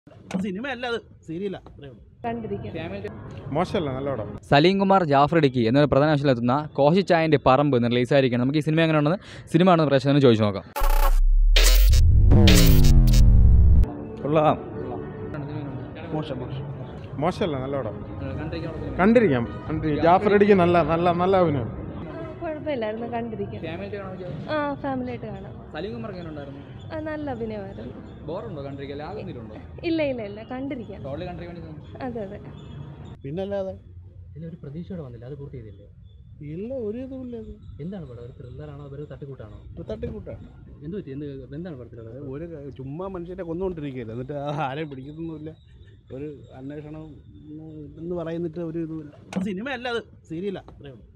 cinema അല്ല അത് സീരിയലാ കണ്ടിരിക്കാം മോശമല്ല നല്ല പടം സലീം കുമാർ ജാഫർ ഇടുക്കി എന്നൊരു പ്രധാന ആവശ്യത്തിലെത്തുന്ന കോശിച്ചായൻ്റെ പറമ്പ് എന്ന് റിലീസായിരിക്കണം നമുക്ക് ഈ സിനിമ എങ്ങനെയാണെന്ന് സിനിമ ആണെന്ന് പ്രേക്ഷകന് ചോദിച്ചു നോക്കാം കൊള്ളാം മോശം മോശം മോശമല്ല നല്ല പടം കണ്ടിരിക്കാം കണ്ടിരിക്കാം ജാഫർ അടിക്ക് നല്ല നല്ല നല്ല അഭിനയം കുഴപ്പമില്ലായിരുന്നു കണ്ടിരിക്കാം ആ ഫാമിലി ആയിട്ട് കാണാം സലീം കുമാർ എങ്ങനെ ഉണ്ടായിരുന്നു ആ, നല്ല അഭിനയമായിരുന്നു ബോറുണ്ടോ കണ്ടിരിക്കാൻ ലാഗൊന്നുണ്ടോ ഇല്ല ഇല്ല ഇല്ല കണ്ടിരിക്കാം ടോളിൽ കണ്ടിരിക്കാൻ വേണ്ടി അതെ അതെ പിന്നല്ലാതെ ഇതിൽ ഒരു പ്രതീക്ഷയോടെ വന്നില്ല അത് പൂർത്തി ചെയ്തില്ലേ ഇല്ല ഒരു ഇതുമില്ല അത് എന്താണ് പടം ഒരു ത്രില്ലറാണോ ഒരു തട്ടിക്കൂട്ടാണോ ഒരു തട്ടിക്കൂട്ടാണ് എന്ത് പറ്റി എന്ത് എന്താണ് പടത്തിലുള്ളത് ഒരു ക- ചുമ്മാ മനുഷ്യരെ കൊന്നുകൊണ്ടിരിക്കുകയില്ല എന്നിട്ട് ആ ആരെയും പിടിക്കുന്നൊന്നുമില്ല ഒരു അന്വേഷണം എന്ന് പറയുന്നിട്ട് ഒരു ഇതുമില്ല സിനിമ അല്ല അത് സീരിയലാ അത്രേ ഉള്ളൂ